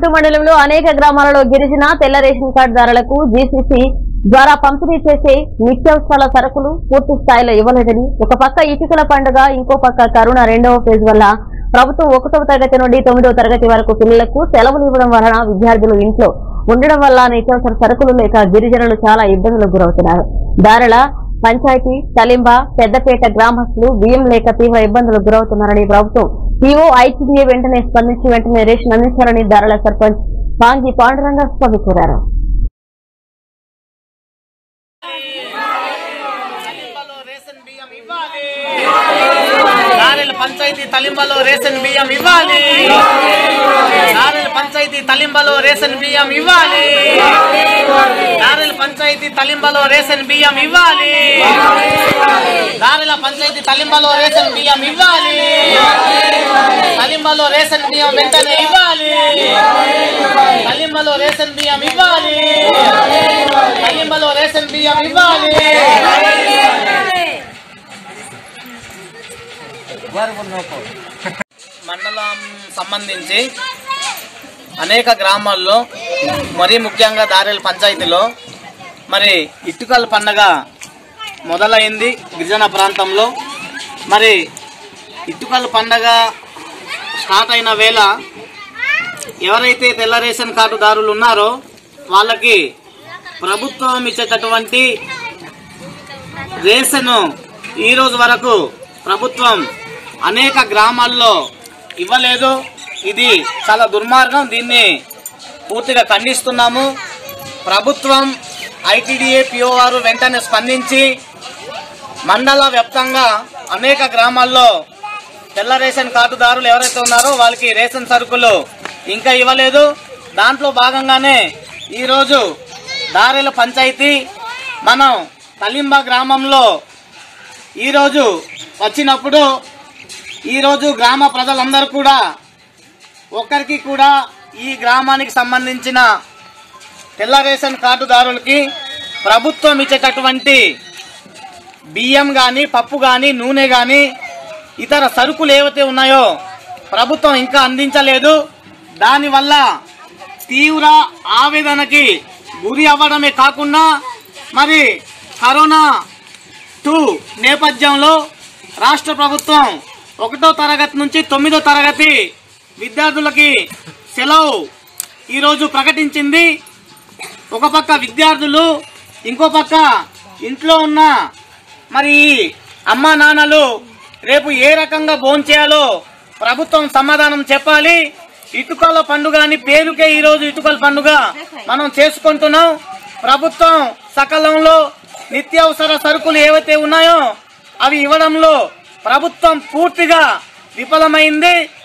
తాళ్లపట్టు మండలంలో అనేక గ్రామాలలో గిరిజన తెల్ల రేషన్ కార్డుదారులకు జీసీసీ ద్వారా పంపిణీ చేసే నిత్యావసరాల సరుకులు పూర్తి స్థాయిలో ఇవ్వలేదని ఒక పక్క ఇటుకల పండుగ ఇంకో పక్క కరోనా రెండవ ఫేజ్ వల్ల ప్రభుత్వం ఒకటవ తరగతి నుండి తొమ్మిదవ తరగతి వరకు పిల్లలకు సెలవులు ఇవ్వడం వలన విద్యార్థులు ఇంట్లో ఉండడం వల్ల నిత్యావసర సరుకులు లేక గిరిజనులు చాలా ఇబ్బందులకు గురవుతున్నారు దారుల పంచాయతీ తలింబ పెద్దపేట గ్రామస్తులు బియ్యం లేక తీవ్ర ఇబ్బందులకు గురవుతున్నారని ప్రభుత్వం పీఓ ఐటీడీఏ వెంటనే స్పందించి వెంటనే రేషన్ అందించాలని దారుల సర్పంచ్ పాంగి పాండురంగ స్వామి కోరారు తలింబలో రేషన్ బియ్యం ఇవ్వాలి నారెల పంచాయతీ తలింబలో రేషన్ బియ్యం ఇవ్వాలి నారెల పంచాయతీ తలింబలో రేషన్ బియ్యం ఇవ్వాలి నారెల పంచాయతీ తలింబలో రేషన్ బియ్యం ఇవ్వాలి నారెల పంచాయతీ తలింబలో రేషన్ బియ్యం ఇవ్వాలి తలింబలో రేషన్ బియ్యం వెంటనే ఇవ్వాలి తలింబలో రేషన్ బియ్యం ఇవ్వాలి తలింబలో రేషన్ బియ్యం ఇవ్వాలి మండలం సంబంధించి అనేక గ్రామాల్లో మరీ ముఖ్యంగా దారేల పంచాయతీలో మరి ఇటుకల పండగ మొదలైంది గిరిజన ప్రాంతంలో మరి ఇటుకల పండగ స్టార్ట్ అయిన వేళ ఎవరైతే తెల్ల రేషన్ కార్డుదారులు ఉన్నారో వాళ్ళకి ప్రభుత్వం ఇచ్చేటటువంటి రేషన్ ఈ రోజు వరకు ప్రభుత్వం అనేక గ్రామాల్లో ఇవ్వలేదు ఇది చాలా దుర్మార్గం దీన్ని పూర్తిగా ఖండిస్తున్నాము ప్రభుత్వం ఐటీడీఏ పిఓఆర్ వెంటనే స్పందించి మండల వ్యాప్తంగా అనేక గ్రామాల్లో తెల్ల రేషన్ కార్డుదారులు ఎవరైతే ఉన్నారో వాళ్ళకి రేషన్ సరుకులు ఇంకా ఇవ్వలేదు దాంట్లో భాగంగానే ఈరోజు దారెల పంచాయతీ మనం తలింబ గ్రామంలో ఈరోజు వచ్చినప్పుడు ఈరోజు గ్రామ ప్రజలందరూ కూడా ఒక్కరికి కూడా ఈ గ్రామానికి సంబంధించిన తెల్ల రేషన్ కార్డుదారులకి ప్రభుత్వం ఇచ్చేటటువంటి బియ్యం కానీ పప్పు కానీ నూనె కానీ ఇతర సరుకులు ఏవైతే ఉన్నాయో ప్రభుత్వం ఇంకా అందించలేదు దానివల్ల తీవ్ర ఆవేదనకి గురి అవ్వడమే కాకుండా మరి కరోనా టూ నేపథ్యంలో రాష్ట్ర ప్రభుత్వం ఒకటో తరగతి నుంచి తొమ్మిదో తరగతి విద్యార్థులకి సెలవు ఈరోజు ప్రకటించింది ఒక పక్క విద్యార్థులు ఇంకో పక్క ఇంట్లో ఉన్న మరి ఈ అమ్మా నాన్నలు రేపు ఏ రకంగా భోంచేయాలో ప్రభుత్వం సమాధానం చెప్పాలి ఇటుకల పండుగ అని పేరుకే ఈరోజు ఇటుకల పండుగ మనం చేసుకుంటున్నాం ప్రభుత్వం సకాలంలో నిత్యావసర సరుకులు ఏవైతే ఉన్నాయో అవి ఇవ్వడంలో ప్రభుత్వం పూర్తిగా విఫలమైంది